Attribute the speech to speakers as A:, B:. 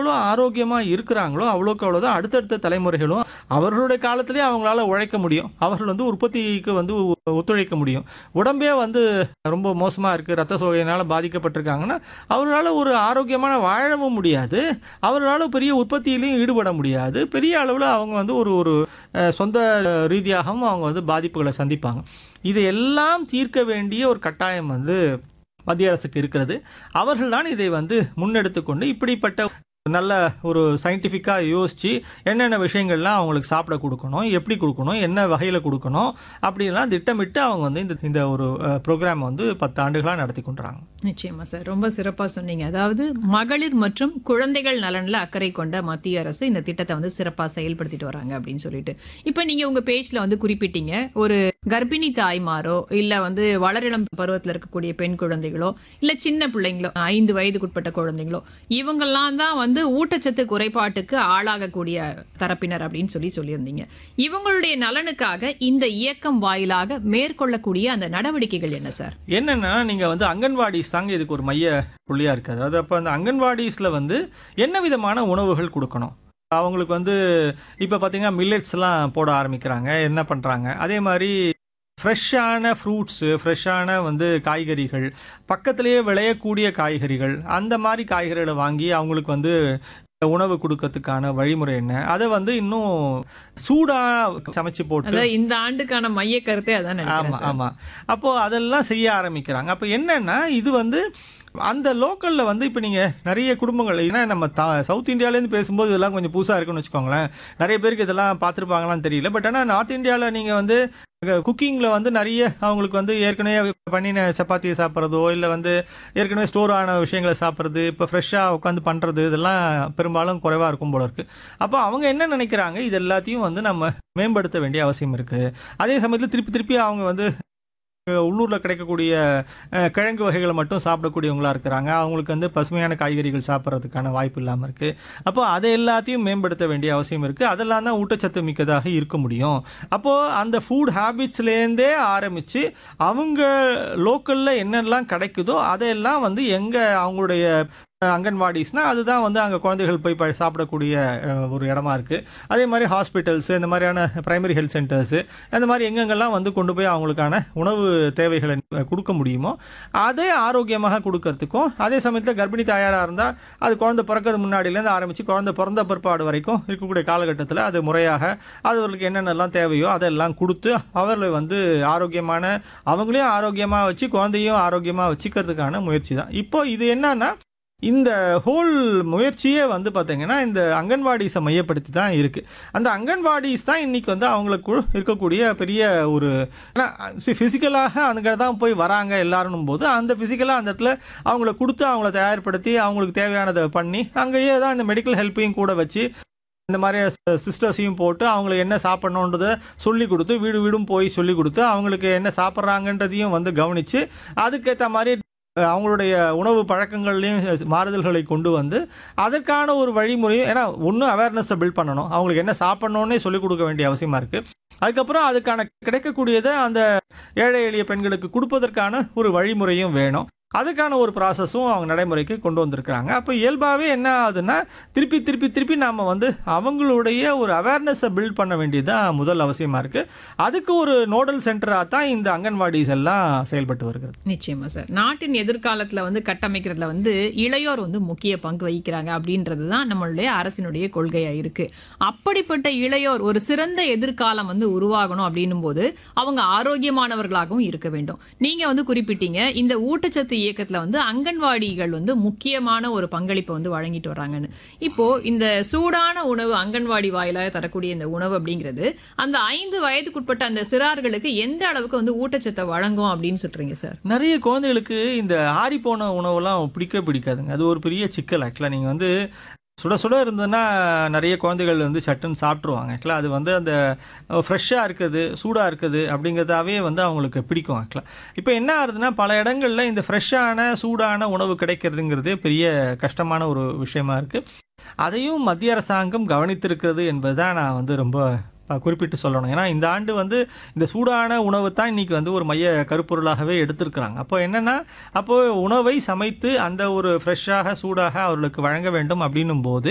A: அவங்களும் ஆரோக்கியமாக இருக்கிறாங்களோ அவ்வளோக்கு அவ்வளோதான் அடுத்தடுத்த தலைமுறைகளும் அவர்களுடைய காலத்திலேயே அவங்களால உழைக்க முடியும் அவர்கள் வந்து உற்பத்திக்கு வந்து ஒ- ஒத்துழைக்க முடியும் உடம்பே வந்து ரொம்ப மோசமாக இருக்குது ரத்த சோகையினால் பாதிக்கப்பட்டிருக்காங்கன்னா அவர்களால் ஒரு ஆரோக்கியமான வாழவும் முடியாது அவர்களால் பெரிய உற்பத்தியிலையும் ஈடுபட முடியாது பெரிய அளவில் அவங்க வந்து ஒரு ஒரு அஹ், சொந்த ரீதியாகவும் அவங்க வந்து பாதிப்புகளை சந்திப்பாங்க இதையெல்லாம் தீர்க்க வேண்டிய ஒரு கட்டாயம் வந்து மத்திய அரசுக்கு இருக்கிறது அவர்கள் தான் இதை வந்து முன்னெடுத்து கொண்டு இப்படிப்பட்ட நல்ல ஒரு சயின்டிஃபிக்காக யோசித்து என்னென்ன விஷயங்கள்லாம் அவங்களுக்கு சாப்பிட கொடுக்கணும் எப்படி கொடுக்கணும் என்ன வகையில் கொடுக்கணும் அப்படிலாம் திட்டமிட்டு அவங்க வந்து இந்த இந்த ஒரு ப்ரோக்ராம் வந்து பத்து ஆண்டுகளாக நடத்தி கொண்டுறாங்க
B: நிச்சயமா சார் ரொம்ப சிறப்பா சொன்னீங்க அதாவது மகளிர் மற்றும் குழந்தைகள் நலன்ல அக்கறை கொண்ட மத்திய அரசு இந்த திட்டத்தை வந்து சிறப்பா செயல்படுத்திட்டு வராங்க அப்படின்னு சொல்லிட்டு இப்போ நீங்க உங்க பேஜ்ல வந்து குறிப்பிட்டீங்க ஒரு கர்ப்பிணி தாய்மாரோ இல்ல வந்து வளரிளம் பருவத்துல இருக்கக்கூடிய பெண் குழந்தைகளோ இல்ல சின்ன பிள்ளைங்களோ ஐந்து வயதுக்குட்பட்ட குழந்தைங்களோ இவங்கெல்லாம் தான் வந்து ஊட்டச்சத்து குறைபாட்டுக்கு ஆளாகக்கூடிய தரப்பினர் அப்படின்னு சொல்லி சொல்லியிருந்தீங்க இவங்களுடைய நலனுக்காக இந்த இயக்கம் வாயிலாக மேற்கொள்ளக்கூடிய அந்த நடவடிக்கைகள் என்ன சார்
A: என்னென்னா நீங்கள் வந்து அங்கன்வாடிஸ் தாங்க இதுக்கு ஒரு மைய புள்ளியாக இருக்குது அதாவது அப்போ அந்த அங்கன்வாடிஸில் வந்து என்ன விதமான உணவுகள் கொடுக்கணும் அவங்களுக்கு வந்து இப்போ பார்த்தீங்கன்னா மில்லட்ஸ்லாம் போட ஆரம்பிக்கிறாங்க என்ன பண்ணுறாங்க அதே மாதிரி ஃப்ரெஷ்ஷான ஃப்ரூட்ஸு ஃப்ரெஷ்ஷான வந்து காய்கறிகள் பக்கத்திலேயே விளையக்கூடிய காய்கறிகள் அந்த மாதிரி காய்கறிகளை வாங்கி அவங்களுக்கு வந்து உணவு கொடுக்கறதுக்கான வழிமுறை என்ன அதை வந்து இன்னும் சூடாக சமைச்சு போட்டு
B: அதான் இந்த ஆண்டுக்கான மைய கருத்தே அதான் நினைக்கிறேன்
A: ஆமா
B: சார்.
A: ஆமா அப்போ அதெல்லாம் செய்ய ஆரம்பிக்கிறாங்க அப்போ என்னன்னா இது வந்து அந்த லோக்கல்ல வந்து இப்போ நீங்க நிறைய குடும்பங்கள் ஏன்னா நம்ம த சவுத் இந்தியாவிலேருந்து பேசும்போது இதெல்லாம் கொஞ்சம் புதுசாக இருக்குன்னு வச்சுக்கோங்களேன் நிறைய பேருக்கு இதெல்லாம் பார்த்துருப்பாங்களான்னு தெரியல பட் ஆனால் நார்த் இந்தியாவில் நீங்கள் வந்து குக்கிங்கில் வந்து நிறைய அவங்களுக்கு வந்து ஏற்கனவே பண்ணின சப்பாத்தியை சாப்பிட்றதோ இல்லை வந்து ஏற்கனவே ஸ்டோர் ஆன விஷயங்களை சாப்பிட்றது இப்போ ஃப்ரெஷ்ஷாக உட்காந்து பண்ணுறது இதெல்லாம் பெரும்பாலும் குறைவாக இருக்கும் போல இருக்குது அப்போ அவங்க என்ன நினைக்கிறாங்க இது எல்லாத்தையும் வந்து நம்ம மேம்படுத்த வேண்டிய அவசியம் இருக்குது அதே சமயத்தில் திருப்பி திருப்பி அவங்க வந்து உள்ளூரில் கிடைக்கக்கூடிய அஹ், கிழங்கு வகைகளை மட்டும் சாப்பிடக்கூடியவங்களா இருக்கிறாங்க அவங்களுக்கு வந்து பசுமையான காய்கறிகள் சாப்பிட்றதுக்கான வாய்ப்பு இல்லாமல் இருக்குது அப்போ அதை எல்லாத்தையும் மேம்படுத்த வேண்டிய அவசியம் இருக்குது அதெல்லாம் தான் ஊட்டச்சத்து மிக்கதாக இருக்க முடியும் அப்போது அந்த ஃபுட் ஹேபிட்ஸ்லேருந்தே ஆரம்பித்து அவங்க லோக்கலில் என்னெல்லாம் கிடைக்குதோ அதையெல்லாம் வந்து எங்கே அவங்களுடைய அங்கன்வாடிஸ்னால் அதுதான் வந்து அங்கே குழந்தைகள் போய் ப- சாப்பிடக்கூடிய அஹ், ஒரு இடமா இருக்குது அதே மாதிரி ஹாஸ்பிட்டல்ஸு இந்த மாதிரியான பிரைமரி ஹெல்த் சென்டர்ஸு அந்த மாதிரி எங்கெங்கெல்லாம் வந்து கொண்டு போய் அவங்களுக்கான உணவு தேவைகளை அஹ், கொடுக்க முடியுமோ அதை ஆரோக்கியமாக கொடுக்கறதுக்கும் அதே சமயத்தில் கர்ப்பிணி தாயாராக இருந்தால் அது குழந்தை பிறக்கிறது முன்னாடியிலேருந்து ஆரம்பித்து குழந்தை பிறந்த பிற்பாடு வரைக்கும் இருக்கக்கூடிய காலகட்டத்தில் அது முறையாக அது அவர்களுக்கு என்னென்னலாம் தேவையோ அதெல்லாம் கொடுத்து அவர்களை வந்து ஆரோக்கியமான அவங்களையும் ஆரோக்கியமாக வச்சு குழந்தையும் ஆரோக்கியமாக வச்சுக்கிறதுக்கான முயற்சி தான் இப்போ இது என்னன்னா இந்த ஹோல் முயற்சியே வந்து பார்த்தீங்கன்னா இந்த அங்கன்வாடிஸை மையப்படுத்தி தான் இருக்குது அந்த அங்கன்வாடிஸ் தான் இன்னைக்கு வந்து அவங்களுக்கு இருக்கக்கூடிய பெரிய ஒரு ஃபிசிக்கலாக அங்கே தான் போய் வராங்க எல்லாரும் போது அந்த ஃபிசிக்கலாக அந்த இடத்துல அவங்கள கொடுத்து அவங்கள தயார்படுத்தி அவங்களுக்கு தேவையானதை பண்ணி அங்கேயே தான் இந்த மெடிக்கல் ஹெல்ப்பையும் கூட வச்சு இந்த மாதிரி சிஸ்டர்ஸையும் போட்டு அவங்களுக்கு என்ன சாப்பிடணுன்றதை சொல்லி கொடுத்து வீடு வீடும் போய் சொல்லி கொடுத்து அவங்களுக்கு என்ன சாப்பிட்றாங்கன்றதையும் வந்து கவனித்து அதுக்கேற்ற மாதிரி அஹ், அவங்களுடைய உணவு பழக்கங்கள்லையும் மாறுதல்களை கொண்டு வந்து அதற்கான ஒரு வழிமுறையும் ஏன்னா ஒன்றும் அவேர்னஸை பில்ட் பண்ணணும் அவங்களுக்கு என்ன சாப்பிடணுன்னே சொல்லிக் கொடுக்க வேண்டிய அவசியமாக இருக்குது அதுக்கப்புறம் அதுக்கான கிடைக்கக்கூடியதை அந்த ஏழை எளிய பெண்களுக்கு கொடுப்பதற்கான ஒரு வழிமுறையும் வேணும் அதுக்கான ஒரு ப்ராசஸும் அவங்க நடைமுறைக்கு கொண்டு வந்திருக்கிறாங்க அப்போ இயல்பாகவே என்ன ஆகுதுன்னா திருப்பி திருப்பி திருப்பி நாம் வந்து அவங்களுடைய ஒரு அவேர்னஸை பில்ட் பண்ண வேண்டியது தான் முதல் அவசியமாக இருக்குது அதுக்கு ஒரு நோடல் சென்டராக தான் இந்த அங்கன்வாடிஸ் எல்லாம் செயல்பட்டு வருகிறது
B: நிச்சயமா சார் நாட்டின் எதிர்காலத்துல வந்து கட்டமைக்கிறதுல வந்து இளையோர் வந்து முக்கிய பங்கு வகிக்கிறாங்க அப்படின்றது தான் நம்மளுடைய அரசினுடைய கொள்கையா இருக்கு அப்படிப்பட்ட இளையோர் ஒரு சிறந்த எதிர்காலம் வந்து உருவாகணும் அப்படின்னும் போது அவங்க ஆரோக்கியமானவர்களாகவும் இருக்க வேண்டும் நீங்க வந்து குறிப்பிட்டீங்க இந்த ஊட்டச்சத்து இயக்கத்துல வந்து அங்கன்வாடிகள் வந்து முக்கியமான ஒரு பங்களிப்பை வந்து வழங்கிட்டு வர்றாங்கன்னு இப்போ இந்த சூடான உணவு அங்கன்வாடி வாயிலாக தரக்கூடிய இந்த உணவு அப்படிங்கிறது அந்த ஐந்து வயதுக்குட்பட்ட அந்த சிறார்களுக்கு எந்த அளவுக்கு வந்து ஊட்டச்சத்தை வழங்கும் அப்படின்னு சொல்றீங்க சார்
A: நிறைய குழந்தைகளுக்கு இந்த ஆறிப்போன உணவெல்லாம் பிடிக்க பிடிக்காதுங்க அது ஒரு பெரிய சிக்கல் ஆக்சுவலாக நீங்கள் வந்து சுட சுட இருந்ததுன்னா நிறைய குழந்தைகள் வந்து சட்டுன்னு சாப்பிட்ருவாங்க ஆக்சுவலாக அது வந்து அந்த ஃப்ரெஷ்ஷாக இருக்குது சூடாக இருக்குது அப்படிங்கிறதாவே வந்து அவங்களுக்கு பிடிக்கும் ஆக்சுவலாக இப்போ என்ன ஆகுதுன்னா பல இடங்களில் இந்த ஃப்ரெஷ்ஷான சூடான உணவு கிடைக்கிறதுங்கிறது பெரிய கஷ்டமான ஒரு விஷயமா இருக்குது அதையும் மத்திய அரசாங்கம் கவனித்திருக்கிறது என்பது தான் நான் வந்து ரொம்ப அஹ், குறிப்பிட்டு சொல்லணும் ஏன்னா இந்த ஆண்டு வந்து இந்த சூடான உணவு தான் இன்னைக்கு வந்து ஒரு மைய கருப்பொருளாகவே எடுத்திருக்கிறாங்க அப்போ என்னன்னா அப்போ உணவை சமைத்து அந்த ஒரு ஃப்ரெஷ்ஷாக சூடாக அவர்களுக்கு வழங்க வேண்டும் அப்படின்னும் போது